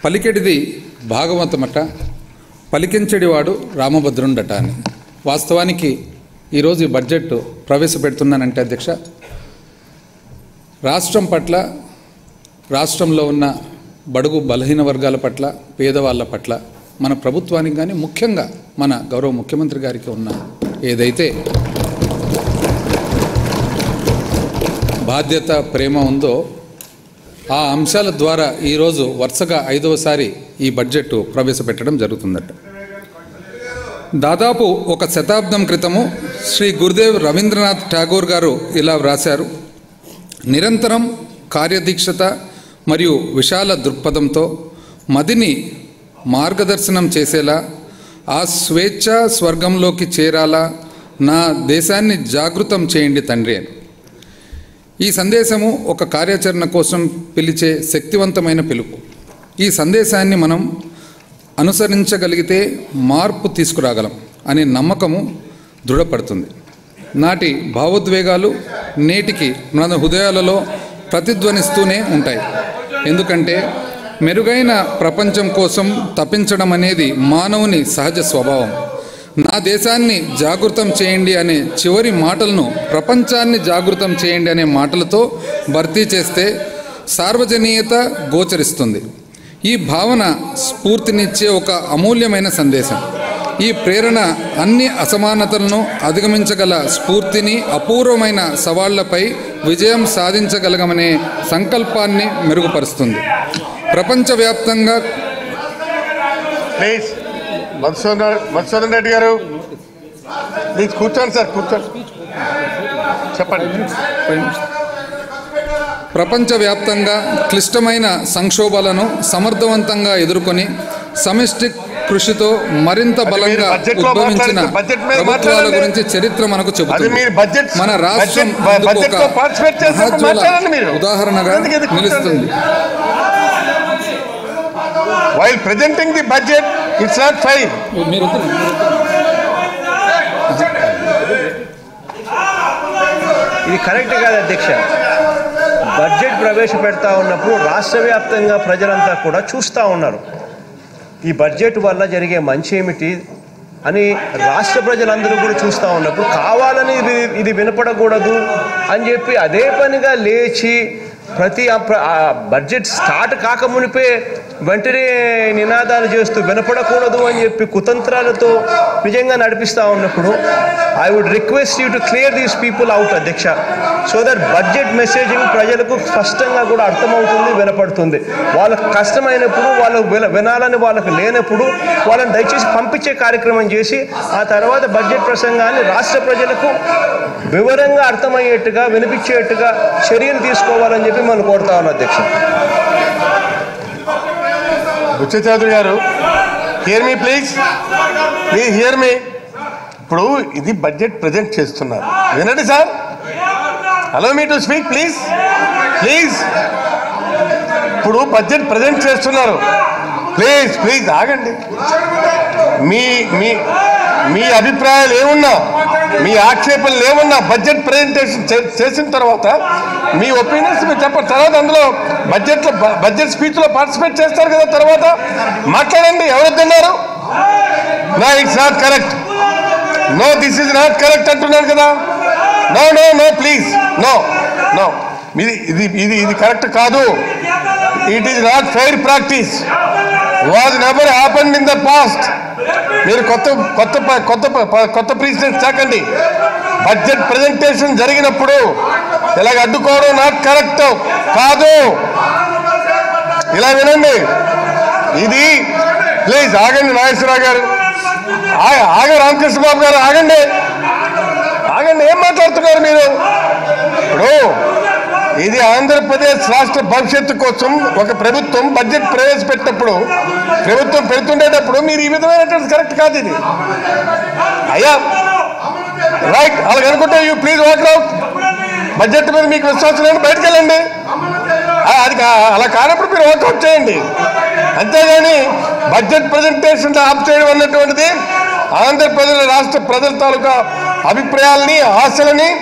పలికెడిది భాగవతమట పలికించెడివాడు రామభద్రుండట అని వాస్తవానికి ఈరోజు ఈ బడ్జెట్ ప్రవేశపెడుతున్నానంటే అధ్యక్ష రాష్ట్రం పట్ల రాష్ట్రంలో ఉన్న బడుగు బలహీన వర్గాల పట్ల పేదవాళ్ళ పట్ల మన ప్రభుత్వానికి కానీ ముఖ్యంగా మన గౌరవ ముఖ్యమంత్రి గారికి ఉన్న ఏదైతే బాధ్యత ప్రేమ ఉందో ఆ అంశాల ద్వారా ఈరోజు వరుసగా ఐదవసారి ఈ బడ్జెట్ ప్రవేశపెట్టడం జరుగుతుందట దాదాపు ఒక శతాబ్దం క్రితము శ్రీ గురుదేవ్ రవీంద్రనాథ్ ఠాగూర్ గారు ఇలా వ్రాశారు నిరంతరం కార్యదీక్షత మరియు విశాల దృక్పథంతో మదిని మార్గదర్శనం చేసేలా ఆ స్వేచ్ఛ స్వర్గంలోకి చేరాలా నా దేశాన్ని జాగృతం చేయండి తండ్రి అని ఈ సందేశము ఒక కార్యాచరణ కోసం పిలిచే శక్తివంతమైన పిలుపు ఈ సందేశాన్ని మనం అనుసరించగలిగితే మార్పు తీసుకురాగలం అనే నమ్మకము దృఢపడుతుంది నాటి భావోద్వేగాలు నేటికి మన హృదయాలలో ప్రతిధ్వనిస్తూనే ఉంటాయి ఎందుకంటే మెరుగైన ప్రపంచం కోసం తప్పించడం అనేది మానవుని సహజ స్వభావం నా దేశాన్ని జాగృతం చేయండి అనే చివరి మాటలను ప్రపంచాన్ని జాగృతం చేయండి అనే మాటలతో భర్తీ చేస్తే సార్వజనీయత గోచరిస్తుంది ఈ భావన స్ఫూర్తినిచ్చే ఒక అమూల్యమైన సందేశం ఈ ప్రేరణ అన్ని అసమానతలను అధిగమించగల స్ఫూర్తిని అపూర్వమైన సవాళ్లపై విజయం సాధించగలగమనే సంకల్పాన్ని మెరుగుపరుస్తుంది ప్రపంచవ్యాప్తంగా ప్లీజ్ మధుసూదన్ మధుసూదన్ రెడ్డి గారు ప్లీజ్ కూర్చోండి సార్ కూర్చోండి చెప్పండి ప్రపంచవ్యాప్తంగా క్లిష్టమైన సంక్షోభాలను సమర్థవంతంగా ఎదుర్కొని సమిష్టి కృషితో మరింత అది బలంగా మీరు బడ్జెట్లో ఉద్భవించిన మాట్లాడుతూ- బడ్జెట్ మీద ప్రభుత్వాల మాట్లాడండి. గురించి చరిత్ర మనకు అది చెబుతుంది మీరు బడ్జెట్ మన రాష్ట్రం బడ్జెట్- ఇందుకు బడ్జెట్లో ఒక పార్టిసిపేట్ చేసినప్పుడు మహోజ్వల మాట్లాడండి మీరు. ఉదాహరణగా ఎందుకు ఇది కూర్చోండి? నిలుస్తుంది while presenting the budget it's not fine మీరు వద్దు. ఇది కరెక్ట్ కాదు అధ్యక్ష బడ్జెట్ ప్రవేశపెడతా ఉన్నప్పుడు రాష్ట్ర వ్యాప్తంగా ప్రజలంతా కూడా చూస్తూ ఉన్నారు ఈ బడ్జెట్ వల్ల జరిగే మంచి ఏమిటి అని రాష్ట్ర ప్రజలందరూ కూడా చూస్తూ ఉన్నప్పుడు కావాలని ఇది ఇది వినపడకూడదు అని చెప్పి అదే పనిగా లేచి ప్రతి ఆ ప్ర- ఆ బడ్జెట్ స్టార్ట్ కాకమునిపే వెంటనే నినాదాలు చేస్తూ వినపడకూడదు అని చెప్పి కుతంత్రాలతో నిజంగా నడిపిస్తూ ఉన్నప్పుడు I would request you to clear these people out అధ్యక్ష సో దట్ బడ్జెట్ మెసేజింగ్ ప్రజలకు స్పష్టంగా కూడా అర్థమవుతుంది వినపడుతుంది వాళ్ళకు కష్టమైనప్పుడు వాళ్ళు విన వినాలని వాళ్ళకు లేనప్పుడు వాళ్ళని దయచేసి పంపించే కార్యక్రమం చేసి ఆ తర్వాత బడ్జెట్ ప్రసంగాన్ని రాష్ట్ర ప్రజలకు వివరంగా అర్థమయ్యేట్టుగా వినిపించేట్టుగా చర్యలు తీసుకోవాలని చెప్పి మనం కోరుతా ఉన్నాం అధ్యక్ష బుచ్చ చౌదరి గారు hear me please please hear me ఇప్పుడు ఇది బడ్జెట్ ప్రజెంట్ చేస్తున్నారు వినండి sir allow me to speak please please ఇప్పుడు బడ్జెట్ ప్రజెంట్ చేస్తున్నారు ప్లీజ్ ప్లీజ్ ఆగండి మీ మీ మీ అభిప్రాయాలు ఏమున్నా మీ ఆక్షేపణలు ఏమున్నా బడ్జెట్ ప్రజెంటేషన్ చేసిన తర్వాత మీ ఒపీనియన్స్ మీరు చెప్పండి తర్వాత అందులో బడ్జెట్లో బడ్జెట్ స్పీచ్లో పార్టిసిపేట్ చేస్తారు కదా తర్వాత మాట్లాడండి ఎవరు తిన్నారు no it's not correct no this is not correct అంటున్నాను కదా no no no please no no ఇది ఇది ఇది ఇది కరెక్ట్ కాదు it is not fair practice was never happen in the past మీరు కొత్త కొత్త ప- కొత్త ప- కొత్త ప్రెసిడెంట్ చాకండి బడ్జెట్ ప్రజెంటేషన్ జరిగినప్పుడు ఇలాగ అడ్డుకోవడం నాట్ కరెక్ట్ కాదు ఇలా వినండి ఇది ప్లీజ్ ఆగండి నాగేశ్వరరావు గారు ఆ- ఆగ రామకృష్ణ బాబు గారు ఆగండి ఆగండి ఏం మాట్లాడుతున్నారు మీరు ఇప్పుడు ఇది ఆంధ్రప్రదేశ్ రాష్ట్ర భవిష్యత్తు కోసం ఒక ప్రభుత్వం బడ్జెట్ ప్రవేశపెట్టినప్పుడు ప్రభుత్వం పెడుతుండేటప్పుడు మీరు ఈ విధమైనటువంటి కరెక్ట్ కాదు ఇది అయ్యా రైట్ అలాగ అనుకుంటే you please walk out budget మీద మీకు విశ్వాసం లేని బయటకు వెళ్ళండి ఆ, అది కా- అలా కానప్పుడు మీరు వర్కౌట్ చేయండి అంతేగాని బడ్జెట్ ప్రజెంటేషన్ ఆఫ్ చేయడం అన్నటువంటిది ఆంధ్రప్రదేశ్ రాష్ట్ర ప్రజల తాలూకా అభిప్రాయాలని ఆశలని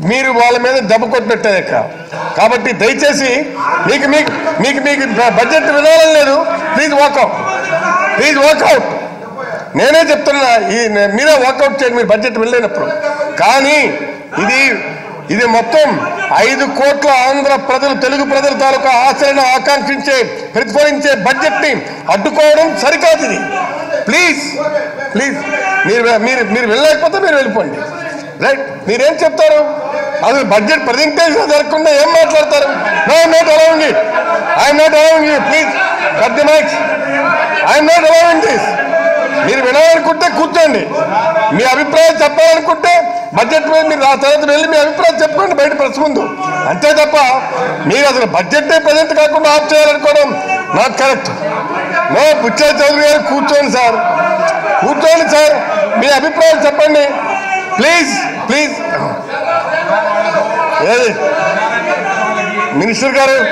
మీరు వాళ్ళ మీద దెబ్బ కొట్టినట్టే లెక్క కాబట్టి దయచేసి మీకు మీకు మీకు మీకు బడ్జెట్ వినాలని లేదు ప్లీజ్ వాకౌట్ ప్లీజ్ వాకౌట్ నేనే చెప్తున్నా ఈ మీరే వాకౌట్ చేయండి మీరు బడ్జెట్ వెళ్ళలేనప్పుడు కానీ ఇది ఇది మొత్తం ఐదు కోట్ల ఆంధ్ర ప్రజలు తెలుగు ప్రజల తాలూకా ఆశలను ఆకాంక్షించే ప్రతిఫలించే బడ్జెట్ ని అడ్డుకోవడం సరికాదు ఇది ప్లీజ్ ప్లీజ్ మీరు మీరు మీరు వెళ్ళలేకపోతే మీరు వెళ్ళిపోండి రైట్ మీరేం చెప్తారు అసలు బడ్జెట్ ప్రజెంటేషన్ జరగకుండా ఏం మాట్లాడతారు no not allowing it I'm not allowing it please cut the mics I'm not allowing this మీరు వినాలనుకుంటే కూర్చోండి మీ అభిప్రాయం చెప్పాలనుకుంటే బడ్జెట్ మీద మీరు ఆ తర్వాత వెళ్ళి మీ అభిప్రాయం చెప్పుకోండి బయట ప్రెస్ ముందు అంతే తప్ప మీరు అసలు బడ్జెట్ ప్రజెంట్ కాకుండా ఆఫ్ చేయాలనుకోవడం not correct no Bucha Chowdary గారు కూర్చోండి సార్ కూర్చోండి సార్ మీ అభిప్రాయం చెప్పండి ప్లీజ్ ప్లీజ్ ఏది మినిస్టర్ గారు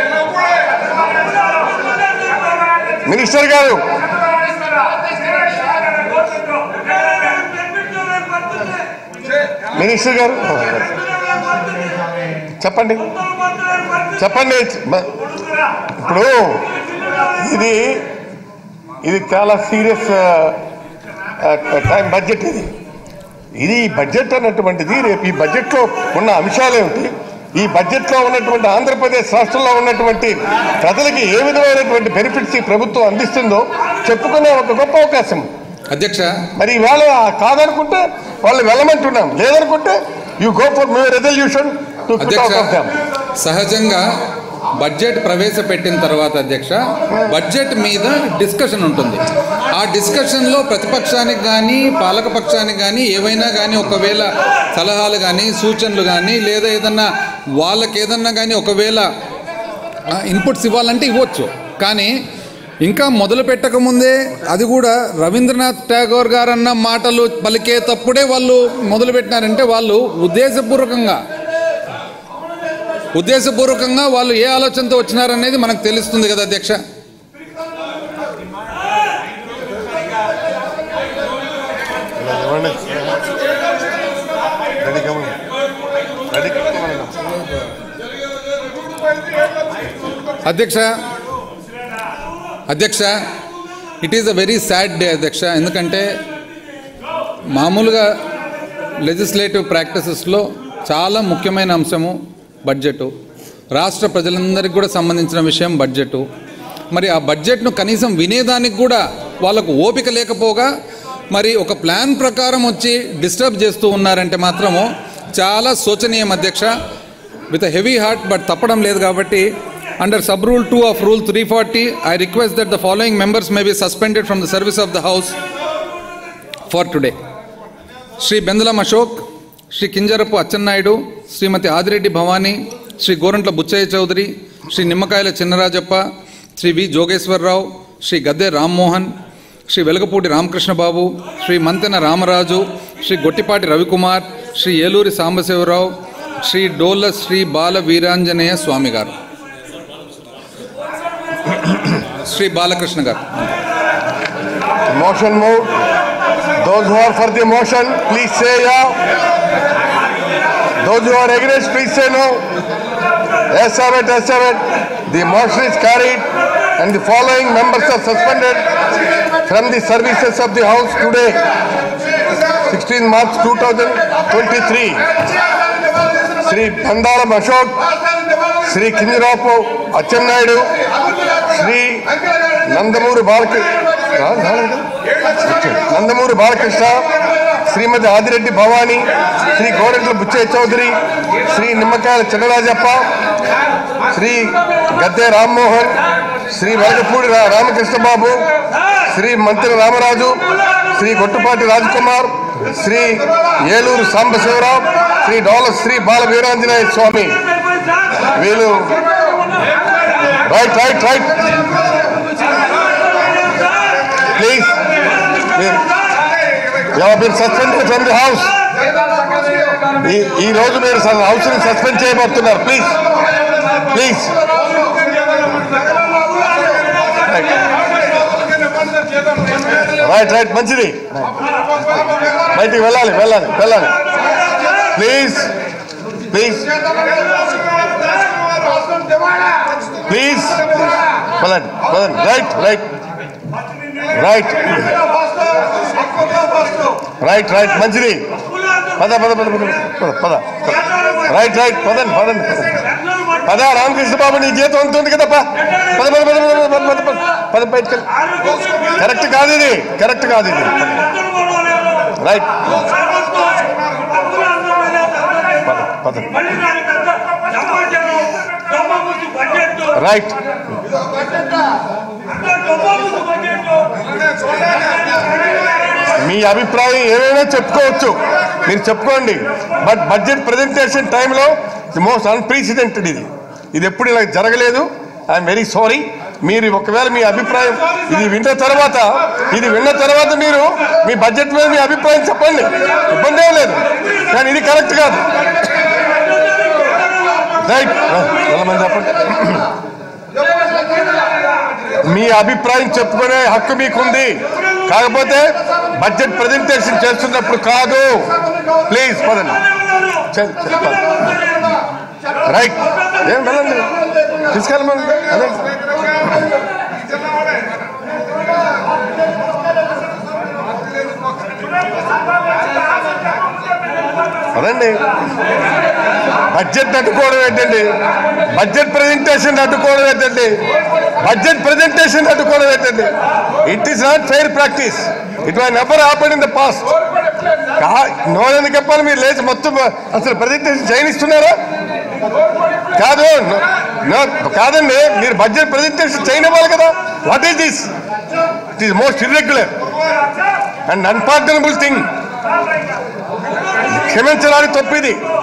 మినిస్టర్ గారు మినిస్టర్ గారు చెప్పండి చెప్పండి మ- ఇప్పుడు ఇది ఇది చాలా సీరియస్ టైం బడ్జెట్ ఇది ఇది ఈ బడ్జెట్ అన్నటువంటిది రేపు ఈ బడ్జెట్లో ఉన్న అంశాలు ఏమిటి ఈ బడ్జెట్లో ఉన్నటువంటి ఆంధ్రప్రదేశ్ రాష్ట్రంలో ఉన్నటువంటి ప్రజలకి ఏ విధమైనటువంటి బెనిఫిట్స్ ఈ ప్రభుత్వం అందిస్తుందో చెప్పుకునే ఒక గొప్ప అవకాశం అధ్యక్ష మరి ఇవాళ కాదనుకుంటే వాళ్ళు వెళ్ళమంటున్నాం లేదనుకుంటే యూ గో ఫర్ మీ రెజల్యూషన్ టు అధ్యక్ష సహజంగా బడ్జెట్ ప్రవేశపెట్టిన తర్వాత అధ్యక్ష బడ్జెట్ మీద డిస్కషన్ ఉంటుంది ఆ డిస్కషన్లో ప్రతిపక్షానికి కానీ పాలకపక్షానికి కానీ ఏవైనా కానీ ఒకవేళ సలహాలు కానీ సూచనలు కానీ లేదా ఏదన్నా వాళ్ళకి ఏదన్నా కానీ ఒకవేళ ఇన్పుట్స్ ఇవ్వాలంటే ఇవ్వచ్చు కానీ ఇంకా మొదలు పెట్టకముందే అది కూడా రవీంద్రనాథ్ ఠాగూర్ గారు అన్న మాటలు పలికేటప్పుడే వాళ్ళు మొదలు పెట్టినారంటే వాళ్ళు ఉద్దేశపూర్వకంగా ఉద్దేశపూర్వకంగా వాళ్ళు ఏ ఆలోచనతో వచ్చినారనేది మనకు తెలుస్తుంది కదా అధ్యక్ష అధ్యక్ష అధ్యక్ష it is a very sad day అధ్యక్ష ఎందుకంటే మామూలుగా లెజిస్లేటివ్ ప్రాక్టీసెస్లో చాలా ముఖ్యమైన అంశము బడ్జెటు రాష్ట్ర ప్రజలందరికీ కూడా సంబంధించిన విషయం బడ్జెటు మరి ఆ బడ్జెట్ను కనీసం వినేదానికి కూడా వాళ్ళకు ఓపిక లేకపోగా మరి ఒక ప్లాన్ ప్రకారం వచ్చి డిస్టర్బ్ చేస్తూ ఉన్నారంటే మాత్రము చాలా శోచనీయం అధ్యక్ష విత్ హెవీ హార్ట్ బట్ తప్పడం లేదు కాబట్టి under sub rule two of rule three forty I request that the following members may be suspended from the service of the house for today Shri Bendalam Ashok Shri Kinjarapu Atchannaidu Shrimati Adireddy Bhavani Shri Gorantla Butchaiah Chowdary Shri Nimmakayala Chinarajappa Shri వి జోగేశ్వరరావు శ్రీ గద్దె రామ్మోహన్ శ్రీ వెలగపూడి రామకృష్ణబాబు శ్రీ మంతెన రామరాజు శ్రీ గొట్టిపాటి రవికుమార్ శ్రీ ఏలూరి సాంబశివరావు శ్రీ డోల్ల శ్రీ బాల వీరాంజనేయ స్వామి గారు శ్రీ బాలకృష్ణ గారు Motion moved. Those who are for the motion, please say yeah. Those who are against, please say no. Yes, have it, yes, have it. The motion is carried and the following members are suspended from the services of the House today, 16 March 2023. Sri Pandaram Ashok, Sri Kinjirapu Achennayidu, Sri Nandamuri Balakrishna Nandamuri Balakrishna శ్రీమతి ఆదిరెడ్డి భవానీ శ్రీ గోరెంట్ల బుచ్చయ్య చౌదరి శ్రీ నిమ్మకాయల చిన్నరాజప్ప శ్రీ గద్దె రామ్మోహన్ శ్రీ వెలగపూడి రా- రామకృష్ణ బాబు శ్రీ మంత్రి రామరాజు శ్రీ గొట్టుపాటి రాజ్కుమార్ శ్రీ ఏలూరు సాంబశివరావు శ్రీ డోల శ్రీ బాల వీరాంజనేయ స్వామి వీళ్ళు right right right please మీరు suspend from the house ఈ రోజు మీరు house ని suspend చేయబడుతున్నారు please please right right మంచిది బయటికి వెళ్ళాలి వెళ్ళాలి వెళ్ళాలి ప్లీజ్ ప్లీజ్ ప్లీజ్ పదండి పదండి right right right right right మంచిది పద పద పద పద పద పద రైట్ రైట్ పదండి పదండి పద రామకృష్ణ బాబు నీ జీతం ఉంటుంది కదా పా. పద పద పద పద పద పద పద పద బయటకు కరెక్ట్ కాదు ఇది కరెక్ట్ కాదు ఇది రైట్ పద పద రైట్ మీ అభిప్రాయం ఏమైనా చెప్పుకోవచ్చు మీరు చెప్పుకోండి బట్ బడ్జెట్ ప్రజెంటేషన్ టైంలో ది మోస్ట్ అన్ప్రీసిడెంటెడ్ ఇది ఇది ఎప్పుడు ఇలా జరగలేదు ఐఎమ్ వెరీ సారీ మీరు ఒకవేళ మీ అభిప్రాయం ఇది విన్న తర్వాత ఇది విన్న తర్వాత మీరు మీ బడ్జెట్ మీద మీ అభిప్రాయం చెప్పండి ఇబ్బంది ఏం లేదు కానీ ఇది కరెక్ట్ కాదు రైట్ మంది చెప్పండి మీ అభిప్రాయం చెప్పుకునే హక్కు మీకుంది కాకపోతే బడ్జెట్ ప్రజెంటేషన్ చేస్తున్నప్పుడు కాదు ప్లీజ్ పదండి చల్, చల్, పద. రైట్ ఏం వెళ్ళండి తీసుకెళ్ళమండి అదే పదండి బడ్జెట్ అడ్డుకోవడం ఏంటండి బడ్జెట్ ప్రజెంటేషన్ అడ్డుకోవడం ఏంటండి బడ్జెట్ ప్రజెంటేషన్ అడ్డుకోవడం ఏంటండి it is not fair practice it was never happen in the past నోనని చెప్పాలి మీరు లేచి మొత్తం అసలు ప్రజెంటేషన్ చేయనిస్తున్నారా కాదు no- no, కాదండి మీరు బడ్జెట్ ప్రజెంటేషన్ చేయనివ్వాలి కదా what is this it is most irregular and unpardonable thing క్షమించడానికి తప్పిది